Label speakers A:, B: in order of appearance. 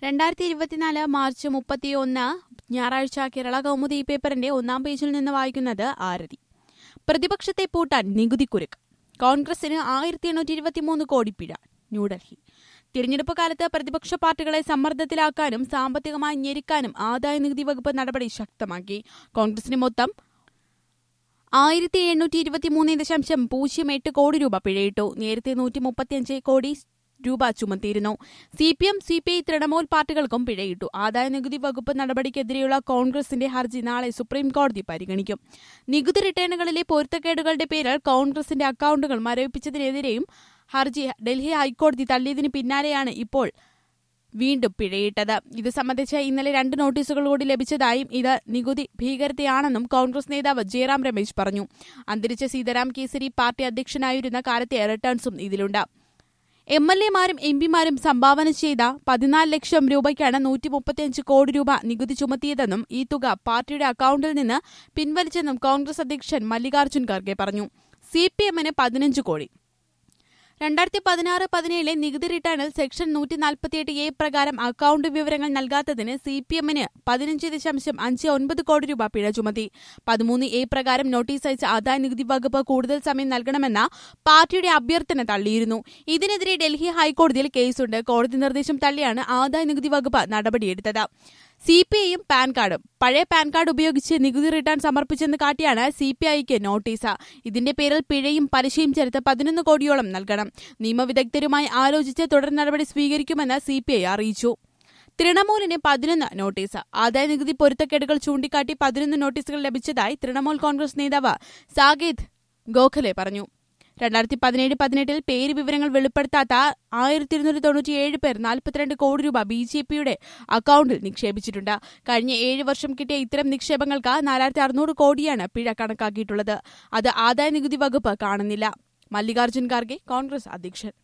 A: രണ്ടായിരത്തി ഇരുപത്തിനാല് മാർച്ച് മുപ്പത്തിയൊന്ന് ഞായറാഴ്ച കേരള കൗമുദി പേപ്പറിന്റെ ഒന്നാം പേജിൽ നിന്ന് വായിക്കുന്നത് ആരതി പ്രതിപക്ഷത്തെ പൂട്ടാൻ നികുതി കുരുക്ക് കോൺഗ്രസിന് ആയിരത്തി എണ്ണൂറ്റി ഇരുപത്തിമൂന്ന് കോടി പിഴ ന്യൂഡൽഹി തിരഞ്ഞെടുപ്പ് കാലത്ത് പ്രതിപക്ഷ പാർട്ടികളെ സമ്മർദ്ദത്തിലാക്കാനും സാമ്പത്തികമായി ഞെരുക്കാനും ആദായ നികുതി വകുപ്പ് നടപടി ശക്തമാക്കി കോൺഗ്രസിന് മൊത്തം ആയിരത്തി എണ്ണൂറ്റി ഇരുപത്തിമൂന്ന് ദശാംശം പൂജ്യം എട്ട് കോടി രൂപ പിഴയിട്ടു നേരത്തെ നൂറ്റി മുപ്പത്തിയഞ്ച് കോടി രൂപ ചുമത്തിയിരുന്നു C P M C P I Trinamool പാർട്ടികൾക്കും പിഴയിട്ടു ആദായ നികുതി വകുപ്പ് നടപടിക്കെതിരെയുള്ള കോൺഗ്രസിന്റെ ഹർജി നാളെ സുപ്രീം കോടതി പരിഗണിക്കും നികുതി റിട്ടേണുകളിലെ പൊരുത്തക്കേടുകളുടെ പേരിൽ കോൺഗ്രസിന്റെ അക്കൌണ്ടുകൾ മരവിപ്പിച്ചതിനെതിരെയും ഹർജി ഡൽഹി ഹൈക്കോടതി തള്ളിയതിന് പിന്നാലെയാണ് ഇപ്പോൾ വീണ്ടും പിഴയിട്ടത് ഇത് സംബന്ധിച്ച് ഇന്നലെ രണ്ട് നോട്ടീസുകൾ കൂടി ലഭിച്ചതായും ഇത് നികുതി ഭീകരതയാണെന്നും കോൺഗ്രസ് നേതാവ് ജയറാം രമേശ് പറഞ്ഞു അന്തരിച്ച സീതാറാം കേസരി പാർട്ടി അധ്യക്ഷനായിരുന്ന കാലത്തെ റിട്ടേൺസും ഇതിലുണ്ട് എം എൽ എമാരും എം പിമാരും സംഭാവന ചെയ്ത പതിനാല് ലക്ഷം രൂപയ്ക്കാണ് നൂറ്റി മുപ്പത്തിയഞ്ച് കോടി രൂപ നികുതി ചുമത്തിയതെന്നും ഈ തുക പാർട്ടിയുടെ അക്കൌണ്ടിൽ നിന്ന് പിൻവലിച്ചെന്നും കോൺഗ്രസ് അധ്യക്ഷൻ മല്ലികാർജ്ജുൻ ഖർഗെ പറഞ്ഞു സി പി എമ്മിന് പതിനഞ്ച് കോടി രണ്ടായിരത്തി പതിനാറ് പതിനേഴിലെ നികുതി റിട്ടേണിൽ സെക്ഷൻ നൂറ്റി നാൽപ്പത്തിയെട്ട് എ പ്രകാരം അക്കൌണ്ട് വിവരങ്ങൾ നൽകാത്തതിന് സി പി എമ്മിന് പതിനഞ്ച് ദശാംശം അഞ്ച് ഒൻപത് കോടി രൂപ പിഴ ചുമത്തി പതിമൂന്ന് എ പ്രകാരം നോട്ടീസ് അയച്ച ആദായ നികുതി വകുപ്പ് കൂടുതൽ സമയം നൽകണമെന്ന പാർട്ടിയുടെ അഭ്യർത്ഥന തള്ളിയിരുന്നു ഇതിനെതിരെ ഡൽഹി ഹൈക്കോടതിയിൽ കേസുണ്ട് കോടതി നിർദ്ദേശം തള്ളിയാണ് ആദായ നികുതി വകുപ്പ് നടപടിയെടുത്തത് സി പി ഐയും പാൻ കാർഡും പഴയ പാൻ കാർഡ് ഉപയോഗിച്ച് നികുതി റിട്ടേൺ സമർപ്പിച്ചെന്ന് കാട്ടിയാണ് സി പി ഐക്ക് നോട്ടീസ് ഇതിന്റെ പേരിൽ പിഴയും പലിശയും ചേർത്ത് പതിനൊന്ന് കോടിയോളം നൽകണം നിയമവിദഗ്ധരുമായി ആലോചിച്ച് തുടർ നടപടി സ്വീകരിക്കുമെന്ന് സി പി ഐ അറിയിച്ചു തൃണമൂലിന് പതിനൊന്ന് നോട്ടീസ് ആദായ നികുതി പൊരുത്തക്കേടുകൾ ചൂണ്ടിക്കാട്ടി പതിനൊന്ന് നോട്ടീസുകൾ ലഭിച്ചതായി തൃണമൂൽ കോൺഗ്രസ് നേതാവ് സാകേത് ഗോഖലെ പറഞ്ഞു രണ്ടായിരത്തി പതിനേഴ് പതിനെട്ടിൽ പേര് വിവരങ്ങൾ വെളിപ്പെടുത്താത്ത ആയിരത്തി ഇരുന്നൂറ്റി തൊണ്ണൂറ്റിയേഴ് പേർ നാൽപ്പത്തിരണ്ട് കോടി രൂപ ബി ജെ പിയുടെ അക്കൌണ്ടിൽ നിക്ഷേപിച്ചിട്ടുണ്ട് കഴിഞ്ഞ ഏഴ് വർഷം കിട്ടിയ ഇത്തരം നിക്ഷേപങ്ങൾക്ക് നാലായിരത്തി അറുന്നൂറ് കോടിയാണ് പിഴ കണക്കാക്കിയിട്ടുള്ളത് അത് ആദായ നികുതി വകുപ്പ് കാണുന്നില്ല മല്ലികാർജ്ജുൻ ഖാർഗെ കോൺഗ്രസ് അധ്യക്ഷൻ